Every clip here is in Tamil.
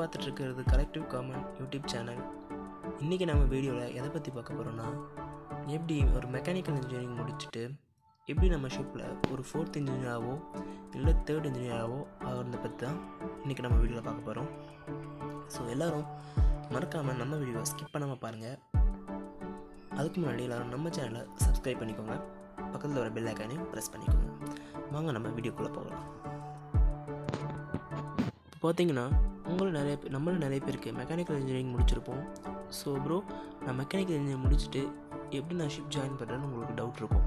பார்த்துட்டு இருக்கிறது கலெக்டிவ் காமன் யூடியூப் சேனல் இன்றைக்கி நம்ம வீடியோவில் எதை பற்றி பார்க்க போகிறோன்னா எப்படி ஒரு மெக்கானிக்கல் இன்ஜினியரிங் முடிச்சுட்டு எப்படி நம்ம ஷிப்பில் ஒரு ஃபோர்த் இன்ஜினியராகவோ இல்லை தேர்ட் இன்ஜினியராகவோ ஆகிறத பற்றி தான் இன்றைக்கி நம்ம வீடியோவில் பார்க்க போகிறோம் ஸோ எல்லோரும் மறக்காமல் நம்ம வீடியோவை ஸ்கிப் பண்ணாமல் பாருங்கள் அதுக்கு முன்னாடி எல்லோரும் நம்ம சேனலை சப்ஸ்கிரைப் பண்ணிக்கோங்க பக்கத்தில் வர பெல் ஐக்கானையும் ப்ரெஸ் பண்ணிக்கோங்க வாங்க நம்ம வீடியோக்குள்ளே போகலாம் இப்போ பார்த்தீங்கன்னா உங்களும் நிறைய பேர் நம்மளும் நிறைய பேருக்கு மெக்கானிக்கல் இன்ஜினியரிங் முடிச்சிருப்போம் ஸோ ப்ரோ நான் மெக்கானிக்கல் இன்ஜினியரிங் முடிச்சுட்டு எப்படி நான் ஷிப் ஜாயின் பண்ணுறேன்னு உங்களுக்கு டவுட் இருக்கும்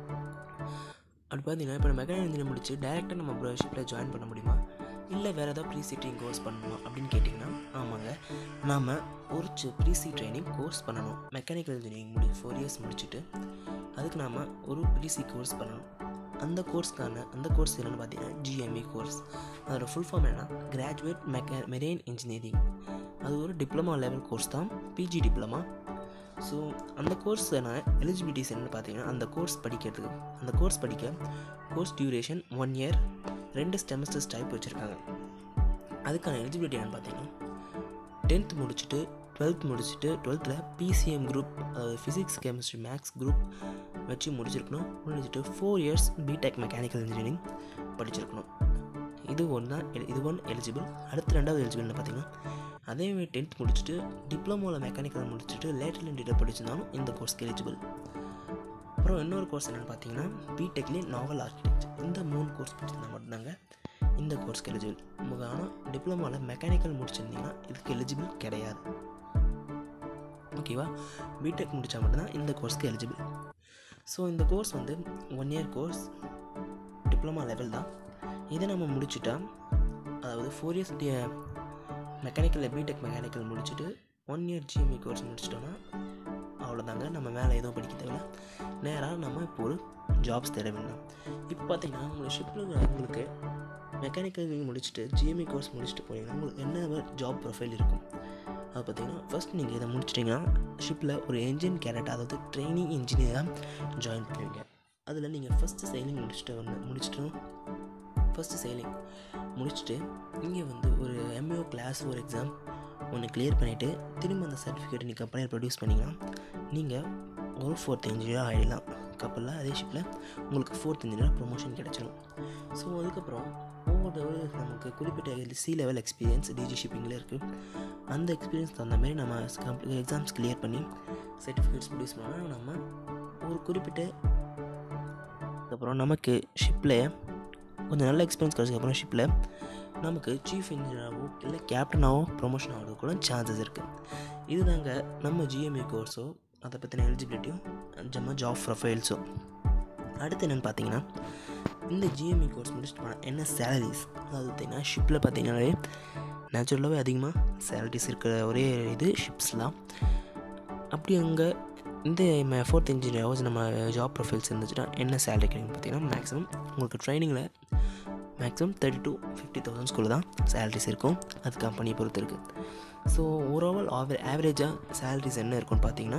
அப்படி பார்த்தீங்கன்னா இப்போ மெக்கானிக்கல் இன்ஜினியரிங் முடிச்சு டேரெக்டாக நம்ம ப்ரோ ஷிப்பில் ஜாயின் பண்ண முடியுமா இல்லை வேறு ஏதாவது ப்ரீ சீட்டிங் கோர்ஸ் பண்ணணுமா அப்படின்னு கேட்டிங்கன்னா ஆமாங்க நாம் ஒரு ப்ரீ சி ட்ரைனிங் கோர்ஸ் பண்ணணும் மெக்கானிக்கல் இன்ஜினியரிங் முடி ஃபோர் இயர்ஸ் முடிச்சுட்டு அதுக்கு நாம் ஒரு ப்ரீ சி கோர்ஸ் பண்ணணும் அந்த கோர்ஸ்க்கான அந்த கோர்ஸ் என்னென்னு பார்த்தீங்கன்னா ஜிஎம்இ கோர்ஸ் அதோட ஃபுல் ஃபார்ம் என்னன்னா கிராஜுவேட் மெக்க மெரெயின் இன்ஜினியரிங் அது ஒரு டிப்ளமா லெவல் கோர்ஸ் தான் பிஜி டிப்ளமா ஸோ அந்த கோர்ஸான எலிஜிபிலிட்டிஸ் என்னென்னு பார்த்தீங்கன்னா அந்த கோர்ஸ் படிக்கிறதுக்கு அந்த கோர்ஸ் படிக்க கோர்ஸ் டியூரேஷன் ஒன் இயர் ரெண்டு செமஸ்டர்ஸ் டைப் வச்சுருக்காங்க அதுக்கான எலிஜிபிலிட்டி என்னென்னு பார்த்தீங்கன்னா டென்த் முடிச்சுட்டு டுவெல்த் முடிச்சுட்டு டுவெல்த்தில் பிசிஎம் குரூப் அதாவது ஃபிசிக்ஸ் கெமிஸ்ட்ரி மேக்ஸ் குரூப் வச்சு முடிச்சிருக்கணும் முடிச்சுட்டு four years BTech mechanical engineering படிச்சிருக்கணும் இது ஒன்று தான் இது ஒன் எலிஜிபிள் அடுத்து ரெண்டாவது எலிஜிபிள்னு பார்த்தீங்கன்னா அதேமாதிரி டென்த் முடிச்சுட்டு டிப்ளமோவில் மெக்கானிக்கல் முடிச்சுட்டு லேட்டர் இண்டியில் படிச்சிருந்தாலும் இந்த கோர்ஸ்க்கு எலிஜிபிள் அப்புறம் இன்னொரு கோர்ஸ் என்னென்னு பார்த்தீங்கன்னா பிடெக்லேயே நாவல் ஆர்கிடெக்ட் இந்த மூணு கோர்ஸ் படிச்சிருந்தா மட்டும்தாங்க இந்த கோர்ஸ்க்கு எலிஜிபிள் உங்களுக்கு ஆனால் டிப்ளமோவில் மெக்கானிக்கல் முடிச்சிருந்தீங்கன்னா இதுக்கு எலிஜிபிள் கிடையாது ஓகேவா பிடெக் முடித்தா மட்டும்தான் இந்த கோர்ஸ்க்கு எலிஜிபிள் ஸோ இந்த கோர்ஸ் வந்து one year course diploma level தான் இதை நம்ம முடிச்சுட்டா அதாவது four years mechanical BTech mechanical முடிச்சுட்டு ஒன் இயர் ஜிஎம்இ கோர்ஸ் முடிச்சிட்டோன்னா அவ்வளோதாங்க நம்ம மேலே எதுவும் படிக்க தேவையில்ல நேராக நம்ம இப்போ ஒரு ஜாப்ஸ் தேட வேண்டாம் இப்போ பார்த்தீங்கன்னா உங்களை ஷிப்பில் உங்களுக்கு மெக்கானிக்கல் முடிச்சுட்டு ஜிஎம்இ கோர்ஸ் முடிச்சுட்டு போனீங்கன்னா உங்களுக்கு என்ன ஜாப் ப்ரொஃபைல் இருக்கும் அது பார்த்தீங்கன்னா ஃபஸ்ட் நீங்கள் இதை முடிச்சிட்டிங்கன்னா ஷிப்பில் ஒரு என்ஜின் கேரட் அதாவது ட்ரைனிங் இன்ஜினியராக ஜாயின் பண்ணுவீங்க அதில் நீங்கள் ஃபஸ்ட்டு சைலிங் முடிச்சுட்டு வந்து முடிச்சுட்டு ஃபஸ்ட்டு சைலிங் முடிச்சுட்டு இங்கே வந்து ஒரு எம்ஏஓ கிளாஸ் ஒரு எக்ஸாம் ஒன்று கிளியர் பண்ணிவிட்டு திரும்ப அந்த சர்டிஃபிகேட் நீங்கள் கம்பெனியில் ப்ரொடியூஸ் பண்ணிங்கன்னா நீங்கள் ஒரு ஃபோர்த் இன்ஜினியராக ஆகிடலாம் கப்பலில் அதே ஷிப்பில் உங்களுக்கு ஃபோர்த் இன்ஜினியராக ப்ரொமோஷன் கிடச்சிடும் ஸோ அதுக்கப்புறம் ஒவ்வொரு நமக்கு குறிப்பிட்ட சி லெவல் எக்ஸ்பீரியன்ஸ் டிஜி ஷிப்பிங்கில் இருக்குது அந்த எக்ஸ்பீரியன்ஸ் தகுந்த மாதிரி நம்ம எக்ஸாம்ஸ் கிளியர் பண்ணி சர்டிஃபிகேட்ஸ் ப்ரொடியூஸ் பண்ணால் நம்ம ஒரு குறிப்பிட்ட அப்புறம் நமக்கு ஷிப்பில் கொஞ்சம் நல்ல எக்ஸ்பீரியன்ஸ் கிடச்சதுக்கப்புறம் ஷிப்பில் நமக்கு சீஃப் இன்ஜினியராகவோ இல்லை கேப்டனாகவோ ப்ரொமோஷன் ஆகிறது கூட சான்சஸ் இருக்குது இதுதாங்க நம்ம ஜிஎம்ஏ கோர்ஸோ அதை பற்றின எலிஜிபிலிட்டியும் நம்ம ஜாப் ப்ரொஃபைல்ஸோ அடுத்து என்னென்னு பார்த்தீங்கன்னா இந்த ஜிஎம்இ கோர்ஸ் முடிச்சுட்டு போனால் என்ன சேலரிஸ் அதாவது பார்த்தீங்கன்னா ஷிப்பில் பார்த்தீங்கன்னாலே நேச்சுரலாகவே அதிகமாக சேலரிஸ் இருக்கிற ஒரே இது ஷிப்ஸ்லாம் அப்படி அங்கே இந்த ஃபோர்த் இன்ஜினியர் நம்ம ஜாப் ப்ரொஃபைல்ஸ் இருந்துச்சுன்னா என்ன சேலரி கிடைக்கும் பார்த்தீங்கன்னா மேக்ஸிமம் உங்களுக்கு ட்ரைனிங்கில் மேக்ஸிமம் தேர்ட்டி டு ஃபிஃப்டி தௌசண்ட்ஸ்குள்ளே தான் சேலரிஸ் இருக்கும் அது கம்பெனியை பொறுத்து இருக்குது ஸோ ஓவரால் ஆவரே ஆவரேஜாக சேலரிஸ் என்ன இருக்குன்னு பார்த்தீங்கன்னா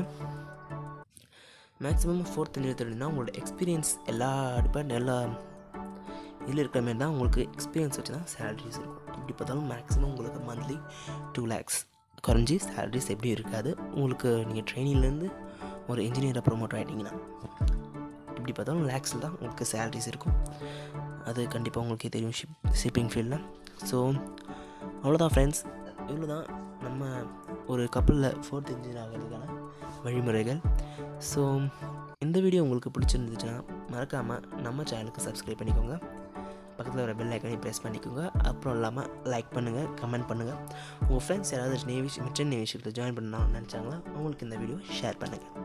மேக்ஸிமம் ஃபோர்த் இன்ஜினியர் தேர்ட்டினா உங்களோட எக்ஸ்பீரியன்ஸ் எல்லா டிபார்ட்மெண்ட் எல்லா இதில் இருக்கிற மாதிரி தான் உங்களுக்கு எக்ஸ்பீரியன்ஸ் வச்சு தான் சேலரிஸ் இருக்கும் எப்படி பார்த்தாலும் மேக்ஸிமம் உங்களுக்கு மந்த்லி டூ லேக்ஸ் குறைஞ்சி சேலரிஸ் எப்படி இருக்காது உங்களுக்கு நீங்கள் ட்ரைனிங்லேருந்து ஒரு இன்ஜினியரை ப்ரொமோட் ஆகிட்டிங்கன்னா எப்படி பார்த்தாலும் லேக்ஸில் தான் உங்களுக்கு சேலரிஸ் இருக்கும் அது கண்டிப்பாக உங்களுக்கே தெரியும் ஷிப் ஷிப்பிங் ஃபீல்டில் ஸோ அவ்வளோதான் ஃப்ரெண்ட்ஸ் இவ்வளோ தான் நம்ம ஒரு கப்பலில் ஃபோர்த் இன்ஜினியர் ஆகிறதுக்கான வழிமுறைகள் ஸோ இந்த வீடியோ உங்களுக்கு பிடிச்சிருந்துச்சுன்னா மறக்காமல் நம்ம சேனலுக்கு சப்ஸ்கிரைப் பண்ணிக்கோங்க பக்கத்தில் வர பெல் ஐக்கனை ப்ரெஸ் பண்ணிக்கோங்க அப்புறம் இல்லாமல் லைக் பண்ணுங்கள் கமெண்ட் பண்ணுங்கள் உங்கள் ஃப்ரெண்ட்ஸ் யாராவது நேவி மிச்சன் நேவி ஷிப்பில் ஜாயின் பண்ணணும்னு நினச்சாங்களா அவங்களுக்கு இந்த வீடியோ ஷேர் பண்ணுங்கள்